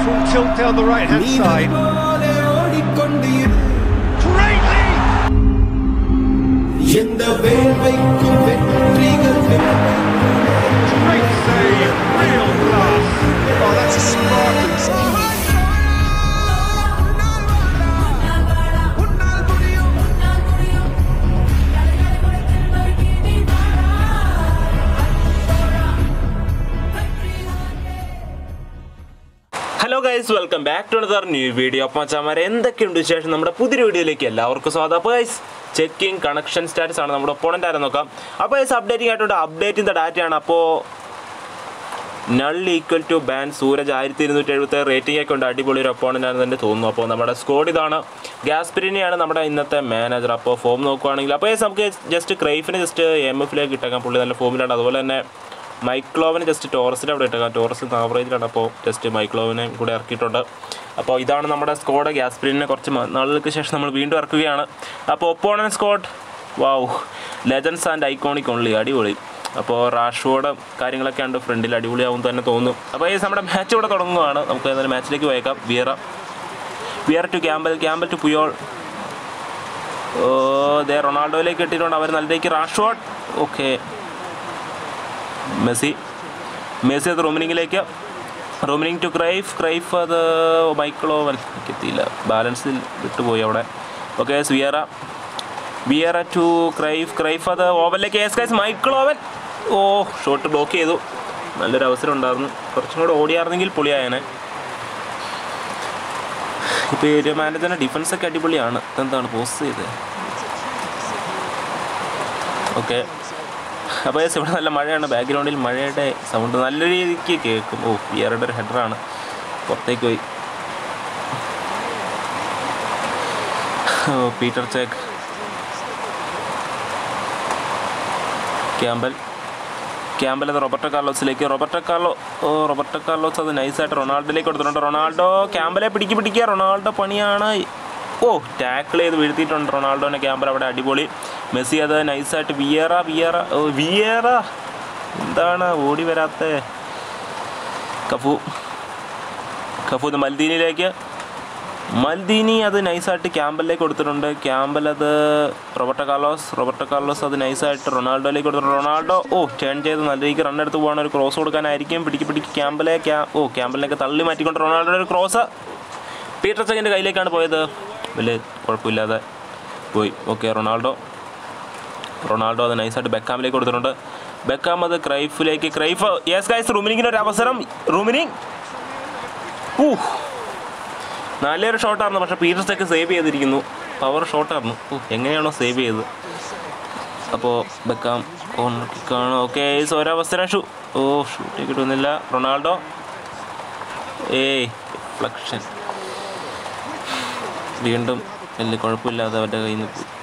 Full tilt down the right hand side. Great lead! எந்த வேள்வைக்கும் வெற்றிகள் Great save! Real class! Oh, that's a sparkling save. Hello guys welcome back to another new video അപ്പം മച്ചാമാരെ എന്തൊക്കെയുണ്ട് വിശേഷം നമ്മുടെ പുതിയൊരു വീഡിയോയിലേക്ക് എല്ലാവർക്കും സ്വാഗതം അപ്പോൾ ഗൈസ് ചെക്കിംഗ് കണക്ഷൻ സ്റ്റാറ്റസ് ആണ് നമ്മുടെ ഒപ്പോണൻ്റ് ആരെ നോക്കാം അപ്പോൾ ഗൈസ് അപ്ഡേറ്റിംഗ് ആയിട്ടുണ്ട് അപ്ഡേറ്റ് ചെയ്ത ഡാറ്റയാണ് അപ്പോൾ നൾ ഈക്വൽ ടു ബാൻ സൂരജ് ആയിരത്തി ഇരുന്നൂറ്റി എഴുപത്തി റേറ്റിംഗ് ഒക്കെ ഉണ്ട് അടിപൊളി ഒരു ഒപ്പോണൻ്റ് ആണെന്ന് തന്നെ തോന്നുന്നു അപ്പോൾ നമ്മുടെ സ്കോഡ് ഇതാണ് ഗ്യാസ്പിരിനെയാണ് നമ്മുടെ ഇന്നത്തെ മാനേജർ അപ്പോൾ ഫോം നോക്കുവാണെങ്കിൽ അപ്പോൾ ഗൈസ് നമുക്ക് ജസ്റ്റ് ക്രൈഫിനെ ജസ്റ്റ് എം എഫിലേക്ക് ഇട്ടേക്കാം പുള്ളി നല്ല ഫോമിലാണ് അതുപോലെ തന്നെ മൈക്ലോവിന് ജസ്റ്റ് ടോറസിൻ്റെ അവിടെ ഇട്ടേക്കാം ടോറസ് ആവറേജിലാണ് അപ്പോൾ ജസ്റ്റ് മൈക്ലോവിനെ കൂടെ ഇറക്കിയിട്ടുണ്ട് അപ്പോൾ ഇതാണ് നമ്മുടെ സ്കോഡ് ഗ്യാസ്പിരിനെ കുറച്ച് മ- നാളുകൾക്ക് ശേഷം നമ്മൾ വീണ്ടും ഇറക്കുകയാണ് അപ്പോൾ opponent squad wow legends and iconic only അടിപൊളി അപ്പോൾ റാഷ്വോഡ് കാര്യങ്ങളൊക്കെ ഉണ്ട് ഫ്രണ്ടിൽ അടിപൊളിയാവും തന്നെ തോന്നുന്നു അപ്പോൾ ഈ നമ്മുടെ മാച്ച് ഇവിടെ തുടങ്ങുകയാണ് നമുക്ക് ഏതായാലും മാച്ചിലേക്ക് പോയേക്കാം Vieira Vieira to Campbell Campbell to Puyol ഓ ദേ റൊണാൾഡോയിലേക്ക് ഇട്ടിട്ടുണ്ട് അവർ നല്ലതേക്ക് റാഷ്വോഡ് ഓക്കെ മെസ്സി മെസ്സി അത് റൂമിനിങ്ങിലേക്ക് റൂമിനിങ് ടു ക്രൈഫ് ക്രൈഫ് അത് മൈക്കളോവൻ എത്തിയില്ല ബാലൻസിൽ വിട്ടുപോയി അവിടെ okay Vieira Vieira to Cruyff Cruyff അത് ഓവനിലേക്ക് എസ് കൈസ് മൈക്കളോവൻ ഓ ഷോട്ട് ബ്ലോക്ക് ചെയ്തു നല്ലൊരു അവസരം ഉണ്ടായിരുന്നു കുറച്ചും കൂടെ ഓടിയായിരുന്നെങ്കിൽ പൊളിയായനെ ഇപ്പോൾ ഈ ഒരു മാനേജറിൻ്റെ ഡിഫൻസ് ഒക്കെ അടിപൊളിയാണ് ഇതെന്താണ് പോസ്റ്റ് ചെയ്തത് ഓക്കെ അപ്പോൾ yes, ഇവിടെ നല്ല മഴയാണ് ബാക്ക്ഗ്രൗണ്ടിൽ മഴയുടെ സൗണ്ട് നല്ല രീതിക്ക് കേൾക്കും ഓ വിയറുടെ ഒരു ഹെഡറാണ് പുറത്തേക്ക് പോയി ഓ പീറ്റർ ചേക്ക് ക്യാമ്പൽ ക്യാമ്പൽ അത് റോബർട്ടോ കാർലോസിലേക്ക് റോബർട്ടോ കാർലോ ഓ റോബർട്ടോ കാർലോസ് അത് നൈസായിട്ട് റൊണാൾഡോയിലേക്ക് കൊടുത്തിട്ടുണ്ട് റൊണാൾഡോ ക്യാമ്പലെ പിടിക്ക് പിടിക്കുക റൊണാൾഡോ പണിയാണ് ഓ ടാക്കിൾ ചെയ്ത് വീഴ്ത്തിയിട്ടുണ്ട് റൊണാൾഡോനെ ക്യാമ്പൽ അവിടെ അടിപൊളി മെസ്സി അത് നൈസായിട്ട് വിയറ വിയറ ഓ വിയറ എന്താണ് ഓടി വരാത്ത കഫു കഫു ഇത് മൽദീനിലേക്ക് മൽദീനി അത് നൈസായിട്ട് ക്യാമ്പലിലേക്ക് കൊടുത്തിട്ടുണ്ട് ക്യാമ്പൽ അത് റോബർട്ടോ കാർലോസ് റോബർട്ടോ കാർലോസ് അത് നൈസായിട്ട് റൊണാൾഡോയിലേക്ക് കൊടുത്തിട്ടുണ്ട് റൊണാൾഡോ ഓ ടേൺ ചെയ്ത് നല്ല രീതിക്ക് റൺ എടുത്ത് പോകണം ഒരു ക്രോസ് കൊടുക്കാനായിരിക്കും പിടിക്ക് പിടിക്ക് ക്യാമ്പലെ ക്യാ ഓ ക്യാമ്പലിലേക്ക് തള്ളി മാറ്റിക്കൊണ്ട് റൊണാൾഡോയുടെ ഒരു ക്രോസ് പീറ്റർ സെക്കൻഡ് കയ്യിലേക്കാണ് പോയത് വലിയ കുഴപ്പമില്ലാതെ പോയി ഓക്കെ റൊണാൾഡോ റൊണാൾഡോ അത് നൈസായിട്ട് ബെക്കാമിലേക്ക് കൊടുത്തിട്ടുണ്ട് ബെക്കാം അത് ക്രൈഫിലേക്ക് ക്രൈഫ് യെസ് ഗൈസ് റൂമിനിങ്ങിന് ഒരു അവസരം റൂമിനിങ് ഊ നല്ലൊരു ഷോട്ടായിരുന്നു പക്ഷേ പീറ്റർ സെക്ക് സേവ് ചെയ്തിരിക്കുന്നു പവർ ഷോട്ടായിരുന്നു ഓ എങ്ങനെയാണോ സേവ് ചെയ്തത് അപ്പോൾ ബെക്കാം കോർണർ കിക്കാണ് ഓക്കെ ഒരവസരം ഷൂ ഓ ഷൂട്ട് കിട്ടുന്നില്ല റൊണാൾഡോ ഏയ് ഫ്ലക്ഷൻ വീണ്ടും വലിയ കുഴപ്പമില്ലാതെ അവരുടെ കയ്യിൽ നിന്ന് പോയി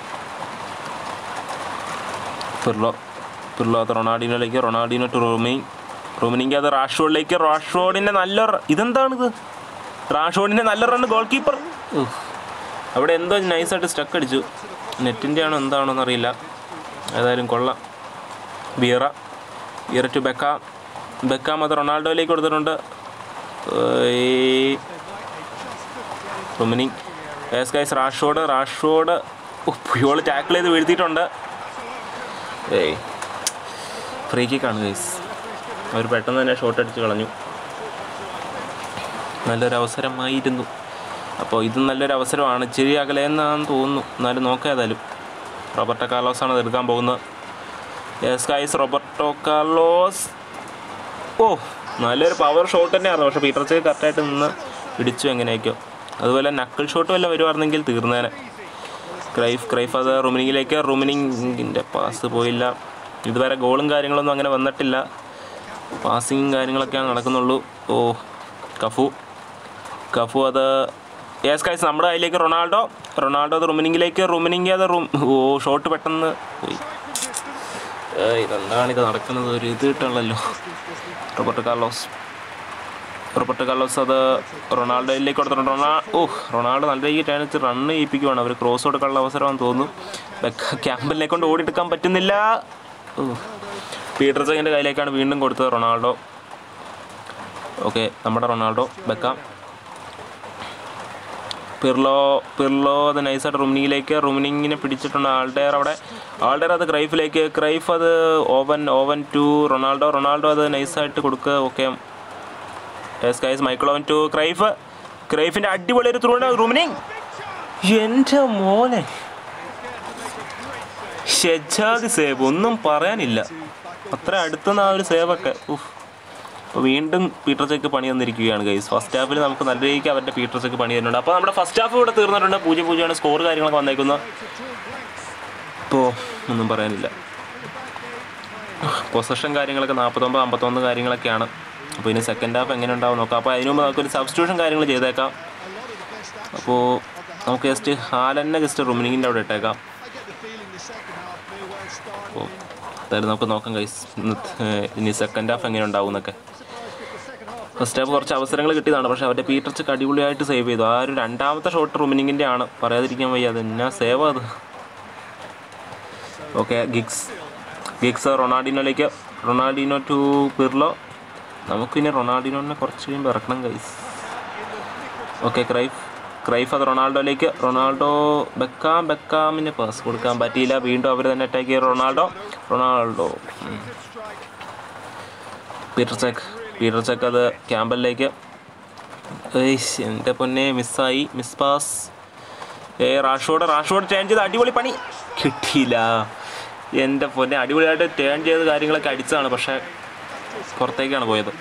പിർലോ പിർലോ അത് റൊണാൾഡിനോയിലേക്ക് റൊണാൾഡിനോ ടു റൂമിങ് റൂമിനിക്ക് അത് റാഷ്വോഡിലേക്ക് റാഷ്വോഡിൻ്റെ നല്ല റ- ഇതെന്താണിത് റാഷ്വോഡിൻ്റെ നല്ല റണ്ണ് ഗോൾ കീപ്പർ അവിടെ എന്തോ നൈസായിട്ട് സ്റ്റക്ക് അടിച്ചു നെറ്റിൻ്റെ ആണോ എന്താണോ എന്നറിയില്ല ഏതായാലും കൊള്ളാം Vieira Vieira to Beckham Beckham അത് റൊണാൾഡോയിലേക്ക് കൊടുത്തിട്ടുണ്ട് Rummenigge yes guys Rashford Rashford Puyol tackle ചെയ്ത് വീഴ്ത്തിയിട്ടുണ്ട് ഏയ് ഫ്രീ കിക്കാണ് ഗൈസ് അവർ പെട്ടെന്ന് തന്നെ ഷോട്ട് അടിച്ച് കളഞ്ഞു നല്ലൊരു അവസരമായിരുന്നു അപ്പോൾ ഇതും നല്ലൊരു അവസരമാണ് ഇച്ചിരി അകലെന്നാന്ന് തോന്നുന്നു എന്നാലും നോക്കാം ഏതായാലും റോബർട്ടോ കാർലോസാണ് അത് എടുക്കാൻ പോകുന്നത് യെസ് ഗൈസ് റോബർട്ടോ കാർലോസ് ഓ നല്ലൊരു പവർ ഷോട്ട് തന്നെയായിരുന്നു പക്ഷേ പീറ്റർ ചേക്ക് കറക്റ്റായിട്ട് നിന്ന് പിടിച്ചു എങ്ങനെയൊക്കെയോ അതുപോലെ നക്കിൾ ഷോട്ട് വല്ല വരുമായിരുന്നെങ്കിൽ തീർന്നേനെ ക്രൈഫ് ക്രൈഫ് അത് റുമിനിങ്ങിലേക്ക് റുമിനിങ്ങിൻ്റെ പാസ് പോയില്ല ഇതുവരെ ഗോളും കാര്യങ്ങളൊന്നും അങ്ങനെ വന്നിട്ടില്ല പാസിങ്ങും കാര്യങ്ങളൊക്കെയാണ് നടക്കുന്നുള്ളൂ ഓ കഫു കഫു അത് യെസ് കൈസ് നമ്മുടെ കയ്യിലേക്ക് റൊണാൾഡോ റൊണാൾഡോ അത് റുമിനിങ്ങിലേക്ക് റുമിനിങ് അത് റൂം ഓ ഷോട്ട് പെട്ടെന്ന് പോയി ഏയ് ഇതെന്താണ് ഇത് നടക്കുന്നത് ഒരു ഇത് കിട്ടണല്ലോ റോബർട്ടോ കാർലോസ് റോബർട്ടോ കാർലോസ് അത് റൊണാൾഡോയിലേക്ക് കൊടുത്തിട്ടുണ്ട് റൊണാ ഓ റൊണാൾഡോ നല്ല രീതിയിൽ ടേണിച്ച് റണ്ണ് ചെയ്യിപ്പിക്കുവാണ് അവർ ക്രോസ് കൊടുക്കാനുള്ള അവസരമാണെന്ന് തോന്നുന്നു ബെക്ക ക്യാമ്പിനെ കൊണ്ട് ഓടിയെടുക്കാൻ പറ്റുന്നില്ല ഓ പീറ്റർ സെക്കൻ്റെ കയ്യിലേക്കാണ് വീണ്ടും കൊടുത്തത് റൊണാൾഡോ ഓക്കെ നമ്മുടെ റൊണാൾഡോ ബെക്കാം പിർലോ പിർലോ അത് നൈസായിട്ട് റുമിനിയിലേക്ക് റുമിനിങ്ങിനെ പിടിച്ചിട്ടുണ്ട് ആൾഡെയർ അവിടെ ആൾഡെയർ അത് ക്രൈഫിലേക്ക് ക്രൈഫ് അത് Owen Owen to Ronaldo Ronaldo അത് നൈസായിട്ട് കൊടുക്കുക okay yes guys Michael Owen to Cruyff ക്രൈഫിൻ്റെ അടിപൊളി ഒരു ത്രൂ റുമിനിങ് എൻ്റെ മോനെ ഷെജാദി സേവ് ഒന്നും പറയാനില്ല അത്ര അടുത്തുനിന്ന് ആ ഒരു സേവൊക്കെ ഉഫ് അപ്പോൾ വീണ്ടും പീറ്റർ ചെക്ക് പണി തന്നിരിക്കുകയാണ് ഗൈസ് ഫസ്റ്റ് ഹാഫിൽ നമുക്ക് നല്ല രീതിക്ക് അവരുടെ പീറ്റർ ചെക്ക് പണി തരുന്നുണ്ട് അപ്പോൾ നമ്മുടെ ഫസ്റ്റ് ഹാഫ് ഇവിടെ തീർന്നിട്ടുണ്ട് പൂജ്യം പൂജ്യമാണ് സ്കോർ കാര്യങ്ങളൊക്കെ വന്നേക്കുന്നത് ഇപ്പോൾ ഒന്നും പറയാനില്ല പൊസഷൻ കാര്യങ്ങളൊക്കെ നാൽപ്പത്തൊമ്പത് അമ്പത്തൊന്ന് കാര്യങ്ങളൊക്കെയാണ് അപ്പോൾ ഇനി സെക്കൻഡ് ഹാഫ് എങ്ങനെ ഉണ്ടാവും നോക്കാം അപ്പോൾ അതിന് മുമ്പ് നമുക്കൊരു സബ്സ്റ്റിറ്റ്യൂഷൻ കാര്യങ്ങൾ ചെയ്തേക്കാം അപ്പോൾ നമുക്ക് ജസ്റ്റ് ഹാലന്നെ ജസ്റ്റ് റുമിനിങ്ങിൻ്റെ അവിടെ ഇട്ടേക്കാം അപ്പോൾ എന്തായാലും നമുക്ക് നോക്കാം ഗൈസ് ഇനി സെക്കൻഡ് ഹാഫ് എങ്ങനെ ഉണ്ടാവും എന്നൊക്കെ ഫസ്റ്റ് ഹാഫ് കുറച്ച് അവസരങ്ങൾ കിട്ടിയതാണ് പക്ഷേ അവരുടെ പീറ്റർ ചെക്ക് അടിപൊളിയായിട്ട് സേവ് ചെയ്തു ആ ഒരു രണ്ടാമത്തെ ഷോട്ട് റുമിനിങ്ങിൻ്റെ ആണ് പറയാതിരിക്കാൻ വയ്യ അത് എന്നാ സേവ് അത് ഓക്കെ ഗിഗ്സ് ഗിഗ്സ് റൊണാൾഡിനോയിലേക്ക് റൊണാൾഡിനോ ടു പിർലോ നമുക്കിനി റൊണാൾഡിനോനെ കുറച്ച് കഴിയുമ്പോൾ ഇറക്കണം ഗൈസ് ഓക്കെ ക്രൈഫ് ക്രൈഫ് അത് റൊണാൾഡോയിലേക്ക് റൊണാൾഡോ ബെക്കാം ബെക്കാമിന് പാസ് കൊടുക്കാൻ പറ്റിയില്ല വീണ്ടും അവർ തന്നെ അറ്റാക്ക് ചെയ്ത് റൊണാൾഡോ റൊണാൾഡോ ഉം. പീറ്റർ ചെക്ക് പീറ്റർ ചെക്ക് അത് ക്യാമ്പലിലേക്ക് ഏയ്ഷ്, എൻ്റെ പൊന്നെ മിസ്സായി മിസ് പാസ് ഏ റാഷോഡ് റാഷോഡ് ടേൺ ചെയ്ത് അടിപൊളി പണി കിട്ടിയില്ല എൻ്റെ പൊന്നെ അടിപൊളിയായിട്ട് ടേൺ ചെയ്ത് കാര്യങ്ങളൊക്കെ അടിച്ചതാണ് പക്ഷേ പുറത്തേക്കാണ് പോയത്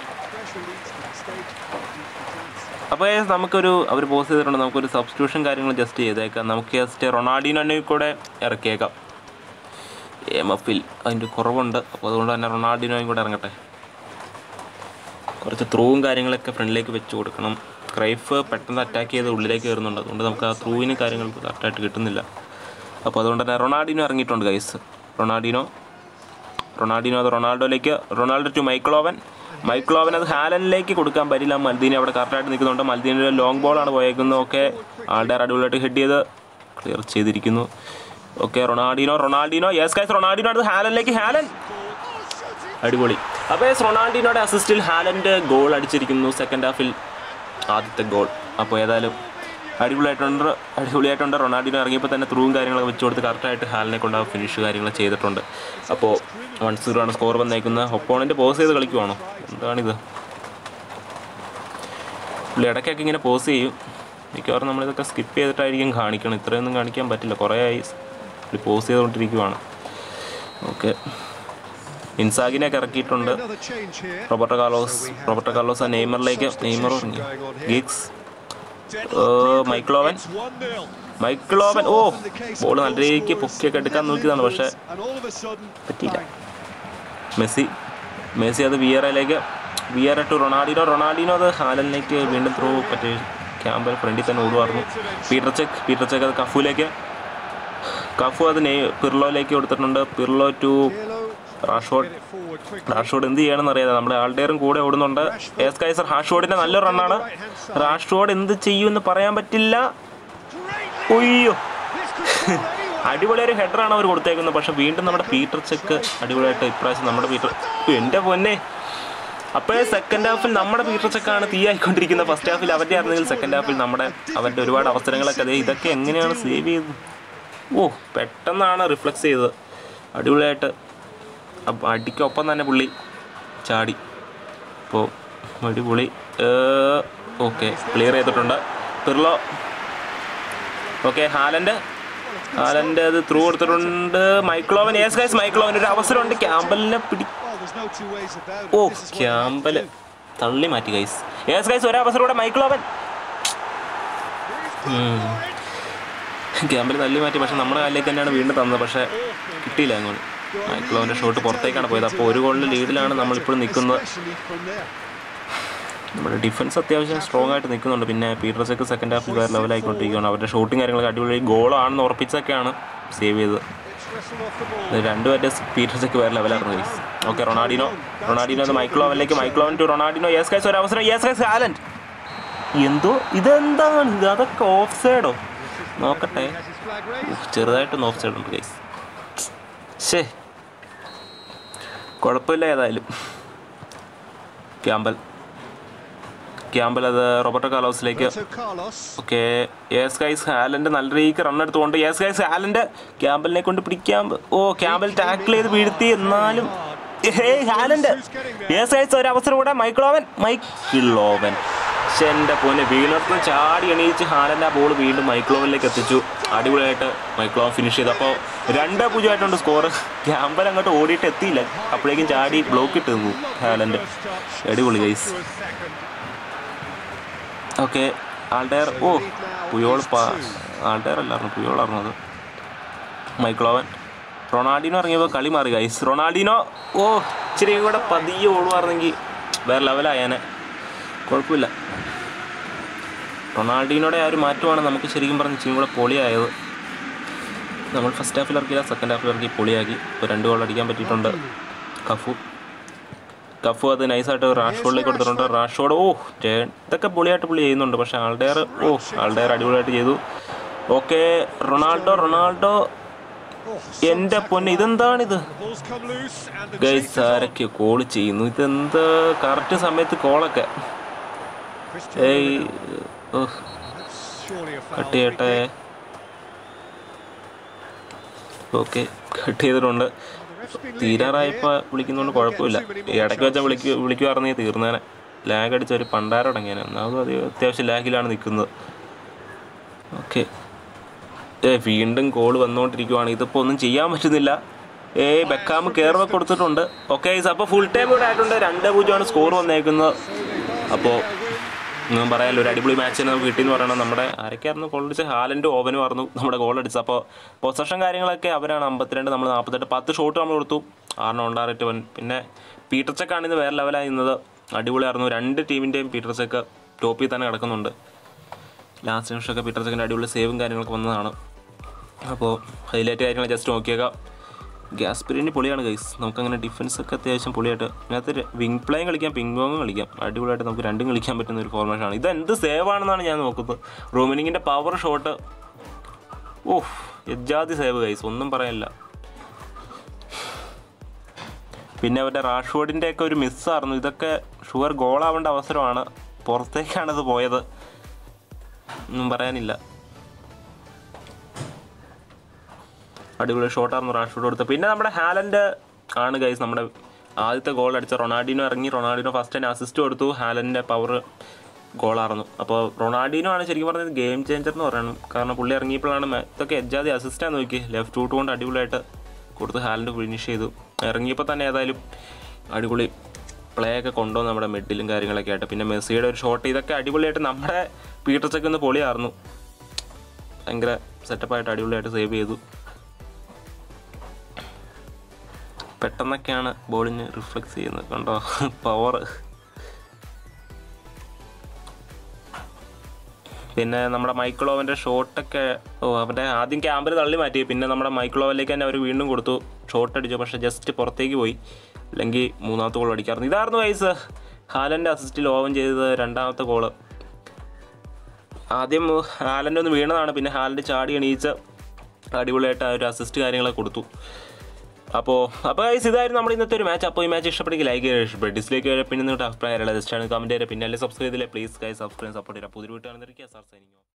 അപ്പോൾ നമുക്കൊരു അവർ പോസ് ചെയ്തിട്ടുണ്ട് നമുക്കൊരു സബ്സ്റ്റിറ്റ്യൂഷൻ കാര്യങ്ങൾ ജസ്റ്റ് ചെയ്തേക്കാം നമുക്ക് ജസ്റ്റ് റൊണാൾഡിനോനെ കൂടെ ഇറക്കിയേക്കാം എം എഫിൽ അതിൻ്റെ കുറവുണ്ട് അപ്പോൾ അതുകൊണ്ട് തന്നെ റൊണാൾഡിനോയും കൂടെ ഇറങ്ങട്ടെ കുറച്ച് ത്രൂവും കാര്യങ്ങളൊക്കെ ഫ്രണ്ടിലേക്ക് വെച്ച് കൊടുക്കണം ക്രൈഫ് പെട്ടെന്ന് അറ്റാക്ക് ചെയ്ത് ഉള്ളിലേക്ക് കയറുന്നുണ്ട് അതുകൊണ്ട് നമുക്ക് ആ ത്രൂവിന് കാര്യങ്ങൾ കറക്റ്റായിട്ട് കിട്ടുന്നില്ല അപ്പോൾ അതുകൊണ്ട് തന്നെ റൊണാൾഡിനോ ഇറങ്ങിയിട്ടുണ്ട് ഗൈസ് റൊണാൾഡിനോ റൊണാൾഡിനോ അത് റൊണാൾഡോയിലേക്ക് റൊണാൾഡോ ടു മൈക്ലോവൻ മൈക്ലോവൻ അത് ഹാലനിലേക്ക് കൊടുക്കാൻ പറ്റില്ല മൽദീനി അവിടെ കറക്റ്റായിട്ട് നിൽക്കുന്നുണ്ട് മൽദീനിയുടെ ലോങ് ബോളാണ് പോയേക്കുന്നത് ഓക്കെ ആളുടെ അടിപൊളിയായിട്ട് ഹെഡ് ചെയ്ത് ക്ലിയർ ചെയ്തിരിക്കുന്നു okay Ronaldinho Ronaldinho yes guys Ronaldinho അത് ഹാലനിലേക്ക് ഹാലൻ അടിപൊളി അപ്പോൾ യെസ് റൊണാൾഡിനോയുടെ അസിസ്റ്റിൽ ഹാലൻഡ് ഗോൾ അടിച്ചിരിക്കുന്നു സെക്കൻഡ് ഹാഫിൽ ആദ്യത്തെ ഗോൾ അപ്പോൾ ഏതായാലും അടിപൊളിയായിട്ടുണ്ട് അടിപൊളിയായിട്ടുണ്ട് റൊണാൾഡിനോ ഇറങ്ങിയപ്പോൾ തന്നെ ത്രൂവും കാര്യങ്ങളൊക്കെ വെച്ച് കൊടുത്ത് കറക്റ്റായിട്ട് ഹാലിനെ കൊണ്ട് ആ ഫിനിഷ് കാര്യങ്ങൾ ചെയ്തിട്ടുണ്ട് അപ്പോൾ വൺ സീറോ ആണ് സ്കോർ വന്നേക്കുന്നത് ഒപ്പോണൻറ്റ് പോസ് ചെയ്ത് കളിക്കുവാണോ എന്താണിത് പുള്ളി ഇടയ്ക്കൊക്കെ ഇങ്ങനെ പോസ് ചെയ്യും മിക്കവാറും നമ്മളിതൊക്കെ സ്കിപ്പ് ചെയ്തിട്ടായിരിക്കും കാണിക്കണം ഇത്രയൊന്നും കാണിക്കാൻ പറ്റില്ല കുറേ ആയി പുള്ളി പോസ് ചെയ്തുകൊണ്ടിരിക്കുവാണ് ഓക്കെ ഇൻസാഗിനെയൊക്കെ ഇറക്കിയിട്ടുണ്ട് Another change here. Roberto Carlos Roberto Carlos ആ നെയ്മറിലേക്ക് നെയ്മർ ഇറങ്ങി ഗിഗ്സ് മൈക്ലോവൻ It's 1-0. മൈക്ലോവൻ ഓ ബോൾ നല്ല രീതിക്ക് പൊക്കിയൊക്കെ എടുക്കാൻ നോക്കിയതാണ് പക്ഷേ And all of a sudden, പറ്റിയില്ല bang. മെസ്സി മെസ്സി അത് വിയറയിലേക്ക് വിയറ ടു റൊണാൾഡിനോ റൊണാൾഡിനോ അത് ഹാലനിലേക്ക് വീണ്ടും ത്രൂ പറ്റി ക്യാമ്പൽ ഫ്രണ്ടിൽ തന്നെ ഓടുമായിരുന്നു പീറ്റർ ചെക്ക് പീറ്റർ ചെക്ക് അത് കഫുലേക്ക് കഫു അത് നെയ് പിർലോയിലേക്ക് കൊടുത്തിട്ടുണ്ട് Pirlo to Pirlo, Rashford get it forward quickly. Rashford എന്ത് ചെയ്യണമെന്ന് അറിയാതെ നമ്മുടെ ആൾഡേറും കൂടെ ഓടുന്നുണ്ട് എസ് കൈസർ ഹാഷ്ഫോർഡിന്റെ നല്ലൊരു റണ്ണാണ് റാഷ്ഫോർഡ് എന്ത് ചെയ്യുമെന്ന് പറയാൻ പറ്റില്ല ഒയ്യോ This could score anyone. അടിപൊളി ഒരു ഹെഡറാണ് അവർ കൊടുത്തേക്കുന്നത് പക്ഷെ വീണ്ടും നമ്മുടെ പീറ്റർ ചെക്ക് അടിപൊളിയായിട്ട് ഇപ്രാവശ്യം നമ്മുടെ പീറ്റർ എൻ്റെ പൊന്നെ അപ്പോഴേ സെക്കൻഡ് ഹാഫിൽ നമ്മുടെ പീറ്റർ ചെക്കാണ് തീയായിക്കൊണ്ടിരിക്കുന്നത് ഫസ്റ്റ് ഹാഫിൽ അവൻ്റെ ആയിരുന്നെങ്കിൽ സെക്കൻഡ് ഹാഫിൽ നമ്മുടെ അവൻ്റെ ഒരുപാട് അവസരങ്ങളൊക്കെ അതേ ഇതൊക്കെ എങ്ങനെയാണ് സേവ് ചെയ്തത് ഓ പെട്ടെന്നാണ് റിഫ്ലക്സ് ചെയ്തത് അടിപൊളിയായിട്ട് അപ്പ- അടിക്കൊപ്പം തന്നെ പുള്ളി ചാടി അപ്പോൾ അടിപൊളി ഓക്കെ ക്ലിയർ ചെയ്തിട്ടുണ്ട് പിർലോ ഓക്കെ ഹാലൻഡ് ഹാലൻഡ് അത് ത്രൂ കൊടുത്തിട്ടുണ്ട് മൈക്ലോവൻ ഏസ് ഗൈസ് മൈക്ലോവൻ ഒരു അവസരമുണ്ട് ക്യാമ്പലിനെ പിടി Well, there's no two ways about it. ഓ This is what Campbell you have to തള്ളി മാറ്റി ഗൈസ് ഏസ് ഗൈസ് ഒരു അവസരം കൂടെ മൈക്ലോവൻ ക്യാമ്പിൽ തള്ളി മാറ്റി പക്ഷെ നമ്മുടെ കാലിലേക്ക് തന്നെയാണ് വീണ്ടും തന്നത് പക്ഷേ കിട്ടിയില്ല അങ്ങോട്ട് മൈക്ലോവിൻ്റെ ഷോട്ട് പുറത്തേക്കാണ് പോയത് അപ്പോൾ ഒരു ഗോളിൻ്റെ ലീഡിലാണ് നമ്മളിപ്പോഴും നിൽക്കുന്നത് Especially from there. നമ്മുടെ ഡിഫൻസ് അത്യാവശ്യം സ്ട്രോങ് ആയിട്ട് നിൽക്കുന്നുണ്ട് പിന്നെ പീറ്റർ സെക്ക് സെക്കൻഡ് ഹാഫിൽ വേറെ ലെവലായിക്കൊണ്ടിരിക്കുകയാണ് അവരുടെ ഷൂട്ടിങ് കാര്യങ്ങളൊക്കെ അടിപൊളി ഗോളാണെന്ന് ഉറപ്പിച്ചൊക്കെയാണ് സേവ് ചെയ്തത് Wrestle off the ball. ഇത് രണ്ടുപേരുടെ പീറ്റർ സെക്ക് വേറെ ലെവലായിരുന്നു ഗൈസ് ഓക്കെ റൊണാഡിനോ റൊണാഡിനോ അത് മൈക്ലോവനിലേക്ക് മൈക്ലോവൻ ടു റൊണാഡിനോ യെസ് കൈസ് ഒരു അവസരം യെസ് കൈസ് ഹാലൻഡ് എന്തോ ഇതെന്താണ് ഇത് അതൊക്കെ ഓഫ് സൈഡോ നോക്കട്ടെ Has his flag raised. ചെറുതായിട്ടൊന്ന് ഓഫ് സൈഡ് ഉണ്ട് ഗൈസ് ശേ കുഴപ്പമില്ല ഏതായാലും ക്യാമ്പൽ ക്യാമ്പൽ അത് റോബർട്ടോ കാലോസിലേക്ക് Roberto Carlos. Okay yes guys Haaland നല്ല രീതിക്ക് റൺ എടുത്തുകൊണ്ട് യെസ് ഗൈസ് ഹാലൻഡ് ക്യാമ്പലിനെ കൊണ്ട് പിടിക്കാൻ ഓ ക്യാമ്പൽ ടാക്കിൾ ചെയ്ത് വീഴ്ത്തി എന്നാലും ഹേ ഹാലൻഡ് യെസ് ഗൈസ് ഒരു അവസരം കൂടെ മൈക്കിളോവൻ മൈക്കിളോവൻ പക്ഷെ എൻ്റെ പൊന്നെ വീണർത്ത് ചാടി എണീച്ച് ഹാലൻഡ് ആ ബോൾ വീണ്ടും മൈക്ലോവനിലേക്ക് എത്തിച്ചു അടിപൊളിയായിട്ട് മൈക്ലോവൻ ഫിനിഷ് ചെയ്തു അപ്പോൾ രണ്ട് പൂജ്യമായിട്ടുണ്ട് സ്കോർ ക്യാമ്പൽ അങ്ങോട്ട് ഓടിയിട്ട് എത്തിയില്ല അപ്പോഴേക്കും ചാടി ബ്ലോക്ക് ഇട്ട് നിന്നു ഹാലൻഡ് അടിപൊളി guys To a second. Okay ആൾഡയർ ഓ പുയോൾ പാ ആൾഡയർ അല്ലായിരുന്നു പുയോളായിരുന്നു അത് മൈക്ലോവൻ റൊണാൾഡിനോ ഇറങ്ങിയപ്പോൾ കളി മാറി ഗൈസ് റൊണാൾഡിനോ ഓ ഇച്ചിരി കൂടെ പതിയെ ഓടുവായിരുന്നെങ്കിൽ വേറെ ലെവലായേനെ കുഴപ്പമില്ല റൊണാൾഡിനോടെ ആ ഒരു മാറ്റമാണ് നമുക്ക് ശരിക്കും പറഞ്ഞ് ഇച്ചിരി കൂടെ പൊളിയായത് നമ്മൾ ഫസ്റ്റ് ഹാഫിൽ ഇറക്കിയില്ല സെക്കൻഡ് ഹാഫിൽ ഇറക്കി പൊളിയാക്കി ഇപ്പോൾ രണ്ട് ഗോൾ അടിക്കാൻ പറ്റിയിട്ടുണ്ട് കഫു കഫു അത് നൈസായിട്ട് റാഷ്ഫോർഡിലേക്ക് കൊടുത്തിട്ടുണ്ട് റാഷ്ഫോർഡ് ഓ ജേ- ഇതൊക്കെ പൊളിയായിട്ട് പുള്ളി ചെയ്യുന്നുണ്ട് പക്ഷേ ആൾഡയർ ഓ ആൾഡയർ അടിപൊളിയായിട്ട് ചെയ്തു ഓക്കെ റൊണാൾഡോ റൊണാൾഡോ എൻ്റെ പൊന്നെ ഇതെന്താണിത് The ball's come loose and the guys chase is on. ആരൊക്കെ കോൾ ചെയ്യുന്നു ഇതെന്താ കറക്റ്റ് സമയത്ത് കോളൊക്കെ Cristiano ഏയ് Ronaldo. ഓ That's surely a foul. Cut ചെയ്യട്ടെ ഓക്കെ കട്ട് ചെയ്തിട്ടുണ്ട് തീരാറായപ്പോൾ വിളിക്കുന്നതുകൊണ്ട് കുഴപ്പമില്ല ഈ ഇടയ്ക്ക് വെച്ചാൽ വിളിക്കുക വിളിക്കുവായിരുന്നെങ്കിൽ തീർന്നേനെ ലാഗ് അടിച്ച ഒരു പണ്ടാരം അടങ്ങിയേനെ ഒന്നാമത് അത് അത്യാവശ്യം ലാഗിലാണ് നിൽക്കുന്നത് ഓക്കെ ഏ വീണ്ടും കോൾ വന്നുകൊണ്ടിരിക്കുവാണ് ഇതിപ്പോൾ ഒന്നും ചെയ്യാൻ പറ്റുന്നില്ല ഏ ബെക്കാമ് കയറുക കൊടുത്തിട്ടുണ്ട് ഓക്കെ അപ്പോൾ ഫുൾ ടൈം കൂടെ ആയിട്ടുണ്ട് രണ്ട് പൂജ്യമാണ് സ്കോർ വന്നേക്കുന്നത് അപ്പോൾ ഒന്നും പറയാനില്ല ഒരു അടിപൊളി മാച്ച് നമുക്ക് കിട്ടിയെന്ന് പറയണം നമ്മുടെ ആരൊക്കെയായിരുന്നു ഗോൾ അടിച്ച ഹാലൻഡും ഓവനും ആയിരുന്നു നമ്മുടെ ഗോൾ അടിച്ചത് അപ്പോൾ പൊസഷൻ കാര്യങ്ങളൊക്കെ അവരാണ് അമ്പത്തിരണ്ട് നമ്മൾ നാൽപ്പത്തെട്ട് പത്ത് ഷോട്ട് നമ്മൾ കൊടുത്തു ആറിന് ഉണ്ടാറിട്ട് വൻ പിന്നെ പീറ്റർ ചെക്കാണ് ഇന്ന് വേറെ ലെവലായി നിന്നത് അടിപൊളിയായിരുന്നു രണ്ട് ടീമിൻ്റെയും പീറ്റർ ചെക്ക് ടോപ്പിൽ തന്നെ കിടക്കുന്നുണ്ട് ലാസ്റ്റ് നിമിഷമൊക്കെ പീറ്റർ ചെക്കിൻ്റെ അടിപൊളി സേവും കാര്യങ്ങളൊക്കെ വന്നതാണ് അപ്പോൾ ഹൈലൈറ്റ് കാര്യങ്ങൾ ജസ്റ്റ് നോക്കിയേക്കാം ഗ്യാസ് പിരിയന് പൊളിയാണ് ഗൈസ് നമുക്കങ്ങനെ ഡിഫൻസ് ഒക്കെ അത്യാവശ്യം പൊളിയായിട്ട് അതിനകത്ത് വിങ് പ്ലേയും കളിക്കാം പിങ് പോങ്ങും കളിക്കാം അടിപൊളിയായിട്ട് നമുക്ക് രണ്ടും കളിക്കാൻ പറ്റുന്ന ഒരു ഫോർമേഷനാണ് ഇത് എന്ത് സേവ് ആണെന്നാണ് ഞാൻ നോക്കുന്നത് റൂമിനിങ്ങിൻ്റെ പവർ ഷോട്ട് ഓഹ് എജാതി സേവ് ഗൈസ് ഒന്നും പറയാനില്ല പിന്നെ അവരുടെ റാഷ്ഫോർഡിൻ്റെ ഒക്കെ ഒരു മിസ്സായിരുന്നു ഇതൊക്കെ ഷുവർ ഗോളാവേണ്ട അവസരമാണ് പുറത്തേക്കാണിത് പോയത് ഒന്നും പറയാനില്ല അടിപൊളി ഷോട്ടായിരുന്നു റാഷ്ഫോർഡ് കൊടുത്തത് പിന്നെ നമ്മുടെ ഹാലൻഡ് ആണ് ഗൈസ് നമ്മുടെ ആദ്യത്തെ ഗോൾ അടിച്ച റൊണാൾഡിനോ ഇറങ്ങി റൊണാൾഡിനോ ഫസ്റ്റ് തന്നെ അസിസ്റ്റ് കൊടുത്തു ഹാലൻഡിൻ്റെ പവർ ഗോളായിരുന്നു അപ്പോൾ റൊണാൾഡിനോ ആണ് ശരിക്കും പറഞ്ഞത് ഗെയിം ചേഞ്ചർ എന്ന് പറയണം കാരണം പുള്ളി ഇറങ്ങിയപ്പോഴാണ് മെ- ഇതൊക്കെ എജാതി അസിസ്റ്റാന്ന് നോക്കി ലെഫ്റ്റ് റൂട്ട് കൊണ്ട് അടിപൊളിയായിട്ട് കൊടുത്ത് ഹാലൻഡ് ഫിനിഷ് ചെയ്തു ഇറങ്ങിയപ്പോൾ തന്നെ ഏതായാലും അടിപൊളി പ്ലേ ഒക്കെ കൊണ്ടുവന്നു നമ്മുടെ മിഡിലും കാര്യങ്ങളൊക്കെ ആയിട്ട് പിന്നെ മെസ്സിയുടെ ഒരു ഷോട്ട് ഇതൊക്കെ അടിപൊളിയായിട്ട് നമ്മുടെ പീറ്റർ ചെക്ക് ഒന്ന് പൊളിയായിരുന്നു ഭയങ്കര സെറ്റപ്പായിട്ട് അടിപൊളിയായിട്ട് സേവ് ചെയ്തു പെട്ടെന്നൊക്കെയാണ് ബോളിന് റിഫ്ലക്സ് ചെയ്യുന്നത് കണ്ടോ പവർ പിന്നെ നമ്മുടെ മൈക്കിളോവൻ്റെ ഷോട്ടൊക്കെ ഓ അവൻ്റെ ആദ്യം ക്യാമ്പിൽ തള്ളി മാറ്റി പിന്നെ നമ്മുടെ മൈക്കിളോവനിലേക്ക് തന്നെ അവർ വീണ്ടും കൊടുത്തു ഷോട്ട് അടിച്ചു പക്ഷേ ജസ്റ്റ് പുറത്തേക്ക് പോയി അല്ലെങ്കിൽ മൂന്നാമത്തെ ഗോൾ അടിക്കാറുണ്ട് ഇതായിരുന്നു വയസ്സ് ഹാലൻ്റെ അസിസ്റ്റിൽ ഓവൻ ചെയ്തത് രണ്ടാമത്തെ ഗോള് ആദ്യം ഹാലൻ്റെ ഒന്ന് വീണതാണ് പിന്നെ ഹാലൻ്റെ ചാടി എണീച്ച് അടിപൊളിയായിട്ട് ആ ഒരു അസിസ്റ്റ് കാര്യങ്ങളൊക്കെ കൊടുത്തു അപ്പോൾ അപ്പോൾ ഗൈസ് ഇതായിരുന്നു നമ്മുടെ ഇന്നത്തെ ഒരു മാച്ച് അപ്പോൾ ഈ മാച്ച് ഇഷ്ടപ്പെടുമെങ്കിൽ ലൈക്ക് ചെയ്യുക ഇഷ്ടപ്പെട്ടു ഡിസ്ലൈക്ക് ചെയ്യുക പിന്നെ നിങ്ങളുടെ അഭിപ്രായം ജസ്റ്റ് ആണ് കമൻറ്റ് ചെയ്യുക പിന്നെ അല്ലെങ്കിൽ സബ്സ്ക്രൈബ് ചെയ്തില്ലേ പ്ലീസ് ഗൈസ് സബ്സ്ക്രൈബ് സപ്പോർട്ട് ചെയ്യുക പുതിയ വീട്ടാണെന്നിരിക്കുക സാർ സൈനിങ്